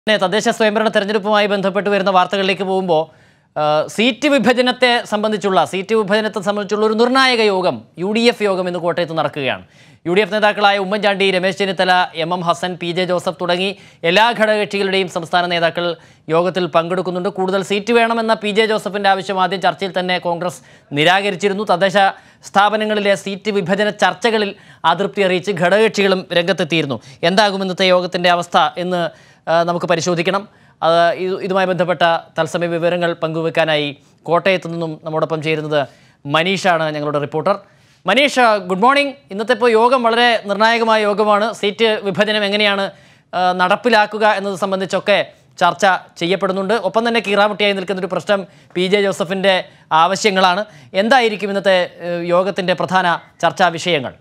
പിന്നെ തദ്ദേശ സ്വയംഭരണ തെരഞ്ഞെടുപ്പുമായി ബന്ധപ്പെട്ട് വരുന്ന വാർത്തകളിലേക്ക് പോകുമ്പോൾ ആ, സീറ്റ് വിഭജനത്തെ സംബന്ധിച്ചുള്ള സീറ്റ് വിഭജനത്തെ സംബന്ധിച്ചുള്ള ഒരു നിർണായക യോഗം യു ഡി എഫ് യോഗം ഇന്ന് കോട്ടയത്ത് നടക്കുകയാണ് യു ഡി എഫ് നേതാക്കളായ Oommen Chandy Ramesh Chennithala M M Hassan P J Joseph തുടങ്ങി എല്ലാ ഘടകകക്ഷികളുടെയും സംസ്ഥാന നേതാക്കൾ യോഗത്തിൽ പങ്കെടുക്കുന്നുണ്ട് കൂടുതൽ സീറ്റ് വേണമെന്ന പി ജെ ജോസഫിന്റെ ആവശ്യം ആദ്യം ചർച്ചയിൽ തന്നെ കോൺഗ്രസ് നിരാകരിച്ചിരുന്നു തദ്ദേശ സ്ഥാപനങ്ങളിലെ സീറ്റ് വിഭജന ചർച്ചകളിൽ അതൃപ്തി അറിയിച്ച് ഘടകകക്ഷികളും രംഗത്തെത്തിയിരുന്നു എന്താകും ഇന്നത്തെ യോഗത്തിന്റെ അവസ്ഥ എന്ന് ആ, നമുക്ക് പരിശോധിക്കണം അത് ഇത് ഇതുമായി ബന്ധപ്പെട്ട തത്സമയ വിവരങ്ങൾ പങ്കുവെക്കാനായി കോട്ടയത്തു നിന്നും നമ്മോടൊപ്പം ചേരുന്നത് മനീഷാണ് ഞങ്ങളുടെ റിപ്പോർട്ടർ മനീഷ് ഗുഡ് മോർണിംഗ് ഇന്നത്തെ ഇപ്പോൾ യോഗം വളരെ നിർണായകമായ യോഗമാണ് സീറ്റ് വിഭജനം എങ്ങനെയാണ് ആ, നടപ്പിലാക്കുക എന്നത് സംബന്ധിച്ചൊക്കെ ചർച്ച ചെയ്യപ്പെടുന്നുണ്ട് ഒപ്പം തന്നെ കീറാമുട്ടിയായി നിൽക്കുന്ന ഒരു പ്രശ്നം പി ജെ ജോസഫിൻ്റെ ആവശ്യങ്ങളാണ് എന്തായിരിക്കും ഇന്നത്തെ ഏഹ്, യോഗത്തിൻ്റെ പ്രധാന ചർച്ചാ വിഷയങ്ങൾ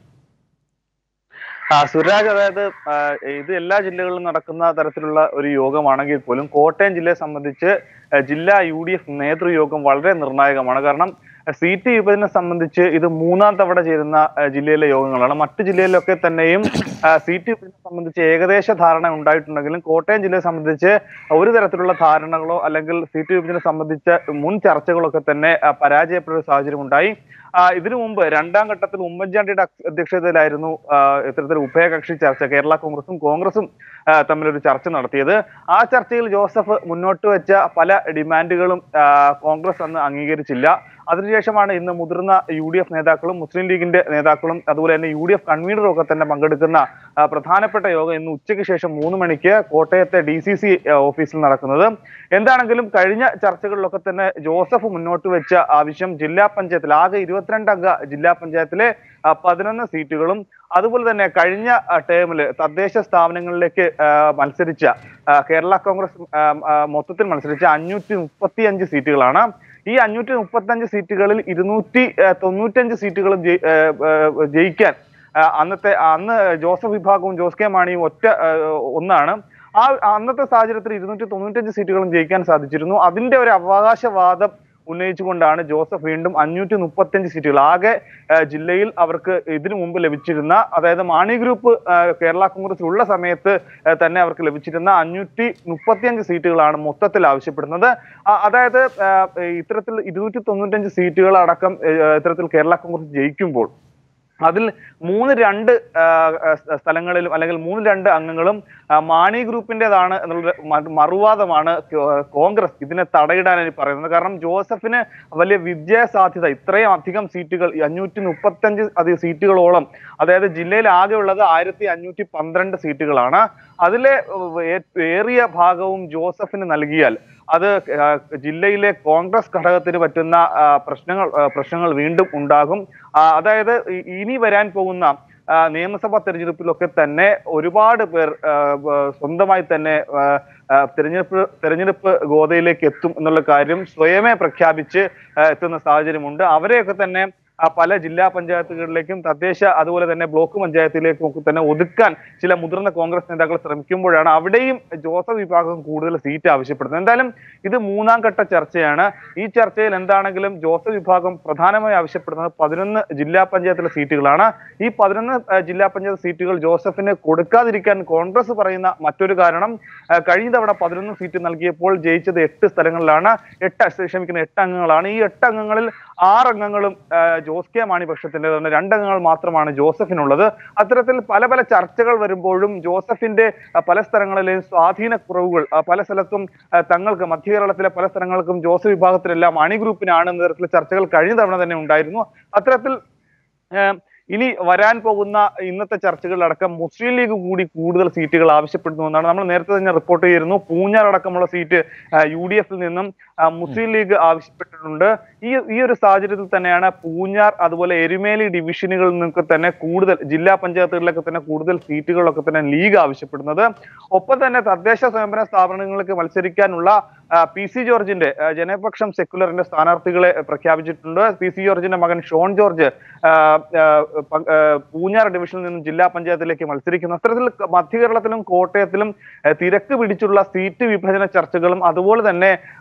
ആ സുരാജ് അതായത് ആ, ഇത് എല്ലാ ജില്ലകളിലും നടക്കുന്ന തരത്തിലുള്ള ഒരു യോഗമാണെങ്കിൽ പോലും കോട്ടയം ജില്ലയെ സംബന്ധിച്ച് ആ, ജില്ലാ യു ഡി എഫ് നേതൃയോഗം വളരെ നിർണായകമാണ് കാരണം ആ, സീറ്റ് വിഭജനം സംബന്ധിച്ച് ഇത് മൂന്നാം തവണ ചേരുന്ന ആ, ജില്ലയിലെ യോഗങ്ങളാണ് മറ്റു ജില്ലയിലൊക്കെ തന്നെയും ആ, സീറ്റ് വിഭജനം സംബന്ധിച്ച് ഏകദേശ ധാരണ ഉണ്ടായിട്ടുണ്ടെങ്കിലും കോട്ടയം ജില്ലയെ സംബന്ധിച്ച് ഒരു തരത്തിലുള്ള ധാരണകളോ അല്ലെങ്കിൽ സീറ്റ് വിഭജനം സംബന്ധിച്ച മുൻ ചർച്ചകളൊക്കെ തന്നെ ആ, പരാജയപ്പെട്ട ഒരു സാഹചര്യം ഉണ്ടായി ആ, ഇതിനു മുമ്പ് രണ്ടാം ഘട്ടത്തിൽ ഉമ്മൻചാണ്ടിയുടെ അധ്യ- അധ്യക്ഷതയിലായിരുന്നു ആ, ഇത്തരത്തിൽ ഉഭയകക്ഷി ചർച്ച കേരള കോൺഗ്രസും കോൺഗ്രസും ആ, തമ്മിലൊരു ചർച്ച നടത്തിയത് ആ ചർച്ചയിൽ ജോസഫ് മുന്നോട്ട് വെച്ച പല ഡിമാൻഡുകളും ആ, കോൺഗ്രസ് അന്ന് അംഗീകരിച്ചില്ല അതിനുശേഷമാണ് ഇന്ന് മുതിർന്ന യു ഡി എഫ് നേതാക്കളും മുസ്ലിം ലീഗിന്റെ നേതാക്കളും അതുപോലെ തന്നെ യു ഡി എഫ് കൺവീനറും ഒക്കെ തന്നെ പങ്കെടുക്കുന്ന ആ, പ്രധാനപ്പെട്ട യോഗം ഇന്ന് ഉച്ചയ്ക്ക് ശേഷം മൂന്ന് മണിക്ക് കോട്ടയത്തെ ഡി സി സി ഓഫീസിൽ നടക്കുന്നത് എന്താണെങ്കിലും കഴിഞ്ഞ ചർച്ചകളിലൊക്കെ തന്നെ ജോസഫ് മുന്നോട്ട് വെച്ച ആവശ്യം ജില്ലാ പഞ്ചായത്തിൽ ആകെ ഇരുപത്തിരണ്ട് അംഗ ജില്ലാ പഞ്ചായത്തിലെ ആ, പതിനൊന്ന് സീറ്റുകളും അതുപോലെ തന്നെ കഴിഞ്ഞ ടേമില് തദ്ദേശ സ്ഥാപനങ്ങളിലേക്ക് ആ, മത്സരിച്ച ആ, കേരള കോൺഗ്രസ് ആ, ആ, മൊത്തത്തിൽ മത്സരിച്ച അഞ്ഞൂറ്റി മുപ്പത്തി അഞ്ച് സീറ്റുകളാണ് ഈ അഞ്ഞൂറ്റി മുപ്പത്തി അഞ്ച് സീറ്റുകളിൽ ഇരുന്നൂറ്റി തൊണ്ണൂറ്റഞ്ച് സീറ്റുകളും ജയി- ആ, ആ, ജയിക്കാൻ ആ, അന്നത്തെ അന്ന് ജോസഫ് വിഭാഗവും ജോസ് കെ മാണിയും ഒറ്റ ആ, ഒന്നാണ് ആ അന്നത്തെ സാഹചര്യത്തിൽ ഇരുന്നൂറ്റി തൊണ്ണൂറ്റഞ്ച് സീറ്റുകളും ജയിക്കാൻ സാധിച്ചിരുന്നു അതിന്റെ ഒരു അവകാശവാദം ഉന്നയിച്ചുകൊണ്ടാണ് ജോസഫ് വീണ്ടും അഞ്ഞൂറ്റി മുപ്പത്തിയഞ്ച് സീറ്റുകൾ ആകെ ആ, ജില്ലയിൽ അവർക്ക് ഇതിനു മുമ്പ് ലഭിച്ചിരുന്ന അതായത് മാണി ഗ്രൂപ്പ് ആ, കേരള കോൺഗ്രസ് ഉള്ള സമയത്ത് ആ, തന്നെ അവർക്ക് ലഭിച്ചിരുന്ന അഞ്ഞൂറ്റി മുപ്പത്തിയഞ്ച് സീറ്റുകളാണ് മൊത്തത്തിൽ ആവശ്യപ്പെടുന്നത് ആ, അതായത് ആ, ഇത്തരത്തിൽ ഇരുന്നൂറ്റി തൊണ്ണൂറ്റഞ്ച് സീറ്റുകൾ അടക്കം ആ, ഇത്തരത്തിൽ കേരള കോൺഗ്രസ് ജയിക്കുമ്പോൾ അതിൽ മൂന്ന് രണ്ട് ആ, ആ, സ്ഥലങ്ങളിലും അല്ലെങ്കിൽ മൂന്ന് രണ്ട് അംഗങ്ങളും ആ, മാണി ഗ്രൂപ്പിന്റേതാണ് എന്നുള്ള മ- മറുവാദമാണ് കോ- കോൺഗ്രസ് ഇതിനെ തടയിടാനായി പറയുന്നത് കാരണം ജോസഫിന് വലിയ വിജയ സാധ്യത ഇത്രയും അധികം സീറ്റുകൾ അഞ്ഞൂറ്റി മുപ്പത്തഞ്ച് അധികം സീറ്റുകളോളം അതായത് ജില്ലയിൽ ആകെ ഉള്ളത് ആയിരത്തി അഞ്ഞൂറ്റി പന്ത്രണ്ട് സീറ്റുകളാണ് അതിലെ ഏഹ്, ഏ- ഏറിയ ഭാഗവും ജോസഫിന് നൽകിയാൽ അത് ആ, ജില്ലയിലെ കോൺഗ്രസ് ഘടകത്തിന് പറ്റുന്ന ആ, പ്രശ്നങ്ങൾ ആ, പ്രശ്നങ്ങൾ വീണ്ടും ഉണ്ടാകും ആ, അതായത് ഇ- ഇനി വരാൻ പോകുന്ന ആ, നിയമസഭാ തെരഞ്ഞെടുപ്പിലൊക്കെ തന്നെ ഒരുപാട് പേർ ആ, വ- സ്വന്തമായി തന്നെ ആ, ആ, തെരഞ്ഞെടുപ്പ് തെരഞ്ഞെടുപ്പ് ഗോതയിലേക്ക് എത്തും എന്നുള്ള കാര്യം സ്വയമേ പ്രഖ്യാപിച്ച് ആ, എത്തുന്ന സാഹചര്യമുണ്ട് അവരെയൊക്കെ തന്നെ ആ, പല ജില്ലാ പഞ്ചായത്തുകളിലേക്കും തദ്ദേശ അതുപോലെ തന്നെ ബ്ലോക്ക് പഞ്ചായത്തിലേക്കും ഒക്കെ തന്നെ ഒതുക്കാൻ ചില മുതിർന്ന കോൺഗ്രസ് നേതാക്കൾ ശ്രമിക്കുമ്പോഴാണ് അവിടെയും ജോസഫ് വിഭാഗം കൂടുതൽ സീറ്റ് ആവശ്യപ്പെടുന്നത് എന്തായാലും ഇത് മൂന്നാം ഘട്ട ചർച്ചയാണ് ഈ ചർച്ചയിൽ എന്താണെങ്കിലും ജോസഫ് വിഭാഗം പ്രധാനമായി ആവശ്യപ്പെടുന്നത് പതിനൊന്ന് ജില്ലാ പഞ്ചായത്തിലെ സീറ്റുകളാണ് ഈ പതിനൊന്ന് ആ, ജില്ലാ പഞ്ചായത്ത് സീറ്റുകൾ ജോസഫിന് കൊടുക്കാതിരിക്കാൻ കോൺഗ്രസ് പറയുന്ന മറ്റൊരു കാരണം ആ, കഴിഞ്ഞ തവണ പതിനൊന്ന് സീറ്റ് നൽകിയപ്പോൾ ജയിച്ചത് എട്ട് സ്ഥലങ്ങളിലാണ് എട്ട് ക്ഷമിക്കുന്ന എട്ട് അംഗങ്ങളാണ് ഈ എട്ട് അംഗങ്ങളിൽ ആറ് അംഗങ്ങളും ആ, ജോസ് കെ മാണി പക്ഷത്തിൻ്റെതാണ് രണ്ടംഗങ്ങൾ മാത്രമാണ് ജോസഫിനുള്ളത് അത്തരത്തിൽ പല പല ചർച്ചകൾ വരുമ്പോഴും ജോസഫിന്റെ ആ, പല സ്ഥലങ്ങളിലെയും സ്വാധീന കുറവുകൾ ആ, പല സ്ഥലത്തും ആ, തങ്ങൾക്ക് മധ്യ കേരളത്തിലെ പല സ്ഥലങ്ങൾക്കും ജോസഫ് വിഭാഗത്തിലെല്ലാം മാണി ഗ്രൂപ്പിനാണ് എന്ന തരത്തിലുള്ള ചർച്ചകൾ കഴിഞ്ഞ തവണ തന്നെ ഉണ്ടായിരുന്നു അത്തരത്തിൽ ഏഹ് ഇനി വരാൻ പോകുന്ന ഇന്നത്തെ ചർച്ചകളിലടക്കം മുസ്ലിം ലീഗ് കൂടി കൂടുതൽ സീറ്റുകൾ ആവശ്യപ്പെടുന്നു എന്നാണ് നമ്മൾ നേരത്തെ തന്നെ റിപ്പോർട്ട് ചെയ്തിരുന്നു പൂഞ്ഞാർ അടക്കമുള്ള സീറ്റ് യു ഡി എഫിൽ നിന്നും ആ, മുസ്ലിം ലീഗ് ആവശ്യപ്പെട്ടിട്ടുണ്ട് ഈ ഈ ഒരു സാഹചര്യത്തിൽ തന്നെയാണ് പൂഞ്ഞാർ അതുപോലെ എരുമേലി ഡിവിഷനുകളിൽ നിന്നൊക്കെ തന്നെ കൂടുതൽ ജില്ലാ പഞ്ചായത്തുകളിലൊക്കെ തന്നെ കൂടുതൽ സീറ്റുകളൊക്കെ തന്നെ ലീഗ് ആവശ്യപ്പെടുന്നത് ഒപ്പം തന്നെ തദ്ദേശ സ്വയംഭരണ സ്ഥാപനങ്ങൾക്ക് മത്സരിക്കാനുള്ള ആ, പി സി ജോർജിന്റെ ആ, ജനപക്ഷം സെക്യുലറിന്റെ സ്ഥാനാർത്ഥികളെ പ്രഖ്യാപിച്ചിട്ടുണ്ട് പി സി ജോർജിന്റെ മകൻ ഷോൺ ജോർജ് ആ, ആ, പ- ആ, പൂഞ്ഞാർ ഡിവിഷനിൽ നിന്നും ജില്ലാ പഞ്ചായത്തിലേക്ക് മത്സരിക്കുന്നു അത്തരത്തിൽ മധ്യ കേരളത്തിലും കോട്ടയത്തിലും ആ, തിരക്ക് പിടിച്ചുള്ള സീറ്റ് വിഭജന ചർച്ചകളും അതുപോലെ തന്നെ ആ, വലിയ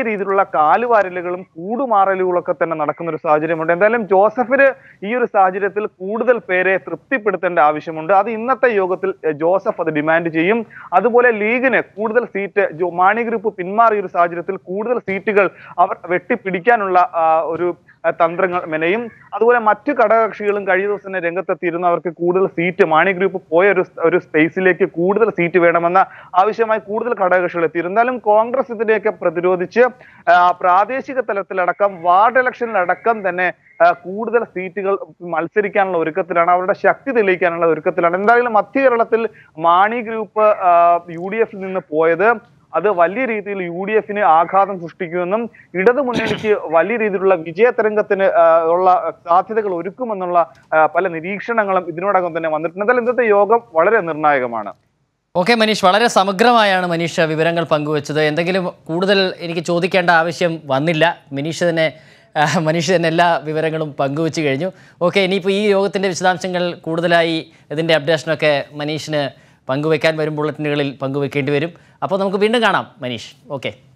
രീതിയിലുള്ള കാലുവാരലുകളും കൂടുമാറലുകളൊക്കെ തന്നെ നടക്കുന്ന ഒരു സാഹചര്യമുണ്ട് എന്തായാലും ജോസഫിന് ഈ ഒരു സാഹചര്യത്തിൽ കൂടുതൽ പേരെ തൃപ്തിപ്പെടുത്തേണ്ട ആവശ്യമുണ്ട് അത് ഇന്നത്തെ യോഗത്തിൽ എ, ജോസഫ് അത് ഡിമാൻഡ് ചെയ്യും അതുപോലെ ലീഗിന് കൂടുതൽ സീറ്റ് ജോ- മാണി ഗ്രൂപ്പ് പിന്മാറിയ ഒരു സാഹചര്യത്തിൽ കൂടുതൽ സീറ്റുകൾ അവർ വെട്ടിപ്പിടിക്കാനുള്ള ആ, ഒരു ആ, തന്ത്രങ്ങൾ മെനയും അതുപോലെ മറ്റു ഘടകകക്ഷികളും കഴിഞ്ഞ ദിവസം തന്നെ രംഗത്തെത്തിയിരുന്നു അവർക്ക് കൂടുതൽ സീറ്റ് മാണി ഗ്രൂപ്പ് പോയ ഒരു ഒരു സ്പേസിലേക്ക് കൂടുതൽ സീറ്റ് വേണമെന്ന ആവശ്യമായി കൂടുതൽ ഘടകകക്ഷികൾ എത്തിയിരുന്നു എന്നാലും കോൺഗ്രസ് ഇതിനെയൊക്കെ പ്രതിരോധിച്ച് ആ, പ്രാദേശിക തലത്തിലടക്കം വാർഡ് ഇലക്ഷനിലടക്കം തന്നെ ആ, കൂടുതൽ സീറ്റുകൾ മത്സരിക്കാനുള്ള ഒരുക്കത്തിലാണ് അവരുടെ ശക്തി തെളിയിക്കാനുള്ള ഒരുക്കത്തിലാണ് എന്തായാലും മധ്യ കേരളത്തിൽ മാണി ഗ്രൂപ്പ് യു ഡി എഫിൽ നിന്ന് പോയത് അത് വലിയ രീതിയിൽ യു ഡി എഫിന് ആഘാതം സൃഷ്ടിക്കുമെന്നും ഇടതു മുന്നണിക്ക് വലിയ രീതിയിലുള്ള വിജയതരംഗത്തിന് ആ, ഉള്ള സാധ്യതകൾ ഒരുക്കുമെന്നുള്ള ആ, പല നിരീക്ഷണങ്ങളും ഇതിനോടകം തന്നെ വന്നിട്ടുണ്ട് എന്തായാലും ഇന്നത്തെ യോഗം വളരെ നിർണായകമാണ് ഓക്കെ മനീഷ് വളരെ സമഗ്രമായാണ് മനീഷ് വിവരങ്ങൾ പങ്കുവച്ചത് എന്തെങ്കിലും കൂടുതൽ എനിക്ക് ചോദിക്കേണ്ട ആവശ്യം വന്നില്ല മനീഷ് തന്നെ ആ, മനീഷ് തന്നെ എല്ലാ വിവരങ്ങളും പങ്കുവച്ച് കഴിഞ്ഞു ഓക്കെ ഇനിയിപ്പോൾ ഈ യോഗത്തിൻ്റെ വിശദാംശങ്ങൾ കൂടുതലായി ഇതിൻ്റെ അപ്ഡേഷനൊക്കെ മനീഷിന് പങ്കുവെക്കാൻ വരും ബുള്ളറ്റിനുകളിൽ പങ്കുവെക്കേണ്ടി വരും അപ്പോൾ നമുക്ക് വീണ്ടും കാണാം മനീഷ് ഓക്കെ